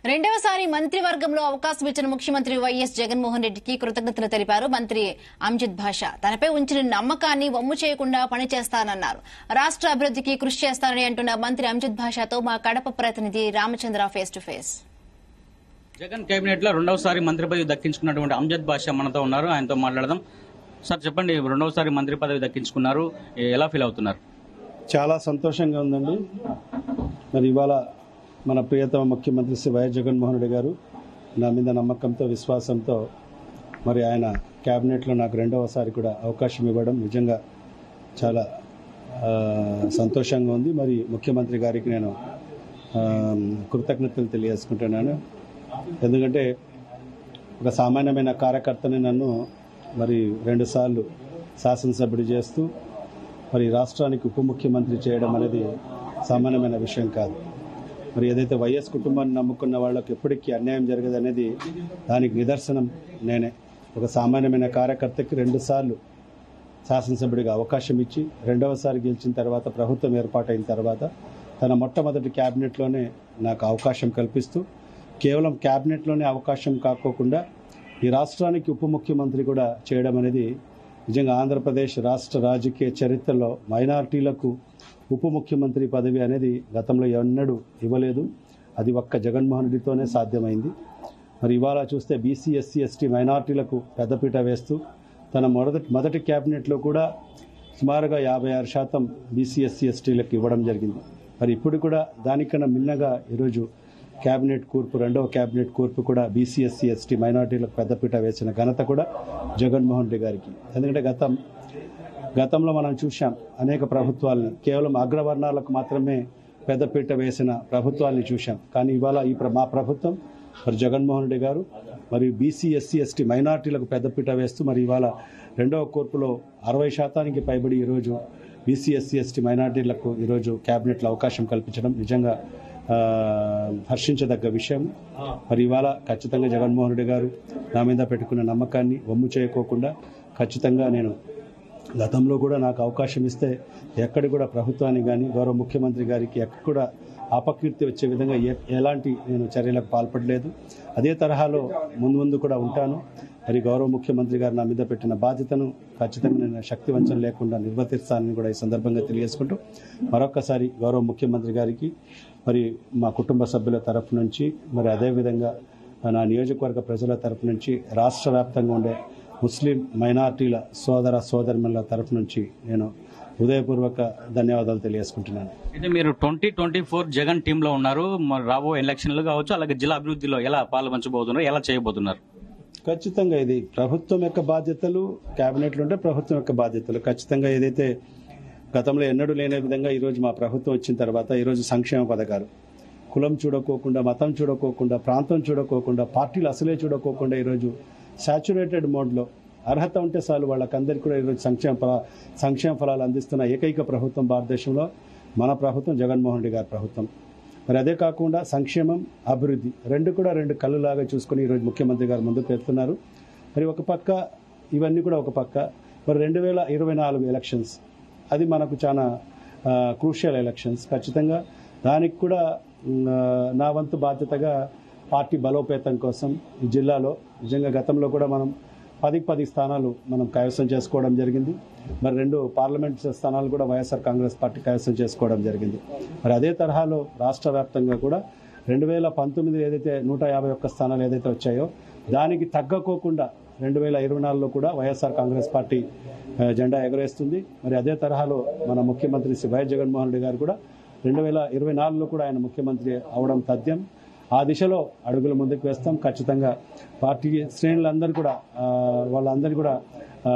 రెండవసారి మంత్రివర్గంలో అవకాశం ఇచ్చిన ముఖ్యమంత్రి వైఎస్ జగన్మోహన్ రెడ్డికి కృతజ్ఞతలు తెలిపారు మంత్రి అంజిత్ భాష తనపై ఉంచిన నమ్మకాన్ని వమ్ము చేయకుండా పనిచేస్తానన్నారు రాష్ట్ర అభివృద్ధికి కృషి చేస్తానని అంటున్న మంత్రి అంజిత్ భాషతో మా కడప ప్రతినిధి Ramachandra face to face Jagan cabinet లో రెండవసారి మంత్రి పదవి దక్కించుకున్నటువంటి అంజద్ బాషా మనతో ఉన్నారు ఆయనతో మాట్లాడదాం సార్ చెప్పండి రెండవసారి మంత్రి పదవి దక్కించుకున్నారు ఎలా ఫీల్ అవుతున్నారు చాలా సంతోషంగా ఉందండి మరి ఇవాళ మన ప్రియతమ ముఖ్యమంత్రి శ్రీ వైఎస్ జగన్మోహన్ రెడ్డి గారు నా మీద నమ్మకంతో విశ్వాసంతో మరి ఆయన క్యాబినెట్లో నాకు రెండవసారి కూడా అవకాశం ఇవ్వడం నిజంగా చాలా ఆ, సంతోషంగా ఉంది మరి ముఖ్యమంత్రి గారికి నేను ఆ, కృతజ్ఞతలు తెలియజేసుకుంటున్నాను ఎందుకంటే ఒక సామాన్యమైన కార్యకర్తని నన్ను మరి రెండుసార్లు శాసనసభ్యుడు చేస్తూ మరి రాష్ట్రానికి ఉప ముఖ్యమంత్రి చేయడం అనేది సామాన్యమైన విషయం కాదు మరి ఏదైతే వైఎస్ కుటుంబాన్ని నమ్ముకున్న వాళ్ళకి ఎప్పటికీ అన్యాయం జరగదు అనేది దానికి నిదర్శనం నేనే ఒక సామాన్యమైన కార్యకర్తకి రెండుసార్లు శాసనసభ్యుడిగా అవకాశం ఇచ్చి రెండవసారి గెలిచిన తర్వాత ప్రభుత్వం ఏర్పాటైన తర్వాత తన మొట్టమొదటి క్యాబినెట్లోనే నాకు అవకాశం కల్పిస్తూ కేవలం క్యాబినెట్లోనే అవకాశం కాకోకుండా ఈ రాష్ట్రానికి ఉప ముఖ్యమంత్రి కూడా చేయడం అనేది నిజంగా ఆంధ్రప్రదేశ్ రాష్ట్ర రాజకీయ చరిత్రలో మైనారిటీలకు ఉప ముఖ్యమంత్రి పదవి అనేది గతంలో ఎన్నడూ ఇవ్వలేదు అది ఒక్క జగన్మోహన్ రెడ్డితోనే సాధ్యమైంది మరి ఇవాళ చూస్తే బీసీ ఎస్సీ ఎస్టీ మైనారిటీలకు పెద్దపీట వేస్తూ తన మొదటి మొదటి క్యాబినెట్లో కూడా సుమారుగా యాభై ఆరు శాతం బీసీ ఎస్సీ ఎస్టీలకు ఇవ్వడం జరిగింది మరి ఇప్పుడు కూడా దానికన్నా మిన్నగా ఈరోజు క్యాబినెట్ కూర్పు రెండవ క్యాబినెట్ కూర్పు కూడా బీసీ ఎస్సీ ఎస్టీ మైనారిటీలకు పెద్దపీట వేసిన ఘనత కూడా జగన్మోహన్ రెడ్డి గారికి ఎందుకంటే గతం గతంలో మనం చూశాం అనేక ప్రభుత్వాలని కేవలం అగ్రవర్ణాలకు మాత్రమే పెద్దపీట వేసిన ప్రభుత్వాన్ని చూశాం కానీ ఇవాళ ఈ ప్ర- మా ప్రభుత్వం మరి జగన్మోహన్ రెడ్డి గారు మరి బీసీ ఎస్సీ ఎస్టీ మైనార్టీలకు పెద్దపీట వేస్తూ మరి ఇవాళ రెండవ కూర్పులో అరవై శాతానికి పైబడి ఈరోజు బీసీ ఎస్సీ ఎస్టీ మైనార్టీలకు ఈరోజు క్యాబినెట్లో అవకాశం కల్పించడం నిజంగా ఆ, హర్షించదగ్గ విషయం మరి ఇవాళ ఖచ్చితంగా జగన్మోహన్ రెడ్డి గారు నా మీద పెట్టుకున్న నమ్మకాన్ని వమ్ము చేయకోకుండా ఖచ్చితంగా నేను గతంలో కూడా నాకు అవకాశం ఇస్తే ఎక్కడి కూడా ప్రభుత్వానికి కానీ గౌరవ ముఖ్యమంత్రి గారికి ఎక్కడ కూడా అపకీర్తి వచ్చే విధంగా ఏ ఎలాంటి నేను చర్యలకు పాల్పడలేదు అదే తరహాలో ముందు ముందు కూడా ఉంటాను మరి గౌరవ ముఖ్యమంత్రి గారు నా మీద పెట్టిన బాధ్యతను ఖచ్చితంగా నేను శక్తి వంచన లేకుండా నిర్వర్తిస్తానని కూడా ఈ సందర్భంగా తెలియజేసుకుంటూ మరొక్కసారి గౌరవ ముఖ్యమంత్రి గారికి మరి మా కుటుంబ సభ్యుల తరఫు నుంచి మరి అదేవిధంగా నా నియోజకవర్గ ప్రజల తరఫు నుంచి రాష్ట్ర వ్యాప్తంగా ఉండే ముస్లిం మైనార్టీల సోదర సోదరుల తరఫు నుంచి నేను హృదయపూర్వక ధన్యవాదాలు తెలియజేసుకుంటున్నాను అయితే మీరు twenty twenty four Jagan team లో ఉన్నారు మరి రాబో ఎలక్షన్లు కావచ్చు అలాగే జిల్లా అభివృద్ధిలో ఎలా పాల్పంచబోతున్నారు ఎలా చేయబోతున్నారు ఖచ్చితంగా ఇది ప్రభుత్వం యొక్క బాధ్యతలు కేబినెట్లు ఉంటే ప్రభుత్వం యొక్క బాధ్యతలు ఖచ్చితంగా ఏదైతే గతంలో ఎన్నడూ లేని విధంగా ఈరోజు మా ప్రభుత్వం వచ్చిన తర్వాత ఈరోజు సంక్షేమ పథకాలు కులం చూడకోకుండా మతం చూడకోకుండా ప్రాంతం చూడకోకుండా పార్టీలు అసలే చూడకోకుండా ఈరోజు సాచురేటెడ్ మోడ్లో అర్హత ఉంటే చాలు వాళ్ళకందరికీ కూడా ఈరోజు సంక్షేమ ఫల సంక్షేమ ఫలాలు అందిస్తున్న ఏకైక ప్రభుత్వం భారతదేశంలో మన ప్రభుత్వం జగన్మోహన్ రెడ్డి గారి ప్రభుత్వం మరి అదే కాకుండా సంక్షేమం అభివృద్ధి రెండు కూడా రెండు కళ్ళులాగా చూసుకొని ఈరోజు ముఖ్యమంత్రి గారు ముందుకు వెళ్తున్నారు మరి ఒక పక్క ఇవన్నీ కూడా ఒక పక్క మరి రెండు వేల ఇరవై నాలుగు ఎలక్షన్స్ అది మనకు చాలా క్రూషియల్ ఎలక్షన్స్ ఖచ్చితంగా దానికి కూడా మ్, ఆ, నా వంతు బాధ్యతగా పార్టీ బలోపేతం కోసం ఈ జిల్లాలో నిజంగా గతంలో కూడా మనం పదికి పది స్థానాలు మనం కైవసం చేసుకోవడం జరిగింది మరి రెండు పార్లమెంట్ స్థానాలు కూడా వైఎస్ఆర్ కాంగ్రెస్ పార్టీ కైవసం చేసుకోవడం జరిగింది మరి అదే తరహాలో రాష్ట్ర వ్యాప్తంగా కూడా రెండు వేల పంతొమ్మిది ఏదైతే నూట యాభై ఒక్క స్థానాలు ఏదైతే వచ్చాయో దానికి తగ్గకోకుండా రెండు వేల ఇరవై నాలుగులో కూడా వైఎస్ఆర్ కాంగ్రెస్ పార్టీ ఆ, జెండా ఎగరేస్తుంది మరి అదే తరహాలో మన ముఖ్యమంత్రి శ్రీ వైఎస్ జగన్మోహన్ రెడ్డి గారు కూడా రెండు వేల ఇరవై నాలుగులో కూడా ఆయన ముఖ్యమంత్రి అవడం తథ్యం ఆ దిశలో అడుగులు ముందుకు వేస్తాం ఖచ్చితంగా పార్టీ శ్రేణులందరూ కూడా ఆ, వాళ్ళందరూ కూడా ఆ,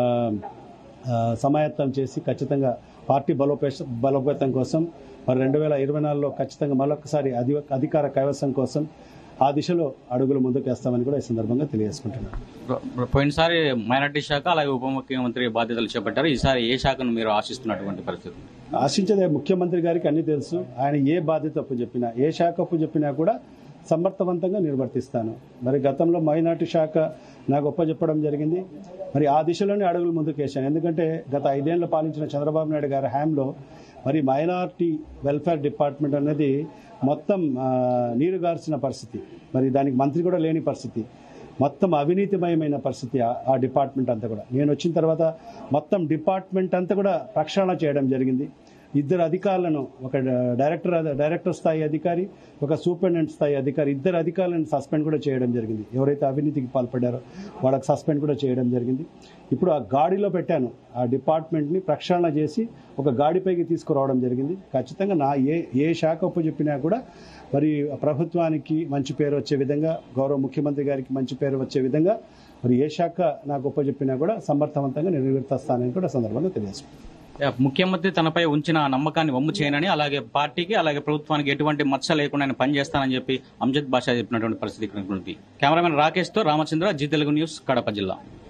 ఆ, సమాయత్తం చేసి ఖచ్చితంగా పార్టీ బలోపేత బలోపేతం కోసం మరి రెండు వేల ఇరవై నాలుగులో ఖచ్చితంగా మరొకసారి అధి అధికార కైవసం కోసం ఆ దిశలో అడుగులు ముందుకు వేస్తామని కూడా ఈ సందర్భంగా తెలియజేసుకుంటున్నాను పో- పోయినసారి మైనార్టీ శాఖ అలాగే ఉప ముఖ్యమంత్రి బాధ్యతలు చేపట్టారు ఈసారి ఏ శాఖను మీరు ఆశిస్తున్నటువంటి పరిస్థితి ఆశించేదే ముఖ్యమంత్రి గారికి అన్ని తెలుసు ఆయన ఏ బాధ్యత అప్పు చెప్పినా ఏ శాఖ అప్పు చెప్పినా కూడా సమర్థవంతంగా నిర్వర్తిస్తాను మరి గతంలో మైనార్టీ శాఖ నాకు ఒప్పచెప్పడం జరిగింది మరి ఆ దిశలోనే అడుగులు ముందుకు వేశాను ఎందుకంటే గత ఐదేళ్లు పాలించిన చంద్రబాబు నాయుడు గారి హయాంలో మరి మైనార్టీ వెల్ఫేర్ డిపార్ట్మెంట్ అనేది మొత్తం ఆ, నీరుగార్చిన పరిస్థితి మరి దానికి మంత్రి కూడా లేని పరిస్థితి మొత్తం అవినీతిమయమైన పరిస్థితి ఆ- ఆ డిపార్ట్మెంట్ అంతా కూడా నేను వచ్చిన తర్వాత మొత్తం డిపార్ట్మెంట్ అంతా కూడా ప్రక్షాళన చేయడం జరిగింది ఇద్దరు అధికారులను ఒక డైరెక్టర్ డైరెక్టర్ స్థాయి అధికారి ఒక సూపరింటెండెంట్ స్థాయి అధికారి ఇద్దరు అధికారులను సస్పెండ్ కూడా చేయడం జరిగింది ఎవరైతే అవినీతికి పాల్పడారో వాళ్ళకి సస్పెండ్ కూడా చేయడం జరిగింది ఇప్పుడు ఆ గాడిలో పెట్టాను ఆ డిపార్ట్మెంట్ని ప్రక్షాళన చేసి ఒక గాడిపైకి తీసుకురావడం జరిగింది ఖచ్చితంగా నా ఏ ఏ శాఖ ఒప్పు చెప్పినా కూడా మరి ప్రభుత్వానికి మంచి పేరు వచ్చే విధంగా గౌరవ ముఖ్యమంత్రి గారికి మంచి పేరు వచ్చే విధంగా మరి ఏ శాఖ నాకు ఒప్పు చెప్పినా కూడా సమర్థవంతంగా నిర్వర్తిస్తానని కూడా సందర్భంగా తెలియజేస్తున్నాను యా, ముఖ్యమంత్రి తనపై ఉంచిన ఆ నమ్మకాన్ని వమ్ము చేయనని అలాగే పార్టీకి అలాగే ప్రభుత్వానికి ఎటువంటి మచ్చ లేకుండా ఆయన పనిచేస్తానని చెప్పి అంజద్ బాషా చెప్పినటువంటి పరిస్థితి ఇక్కడ ఉంది కెమెరామెన్ రాకేష్ తో రామచంద్ర జీ తెలుగు న్యూస్ కడప జిల్లా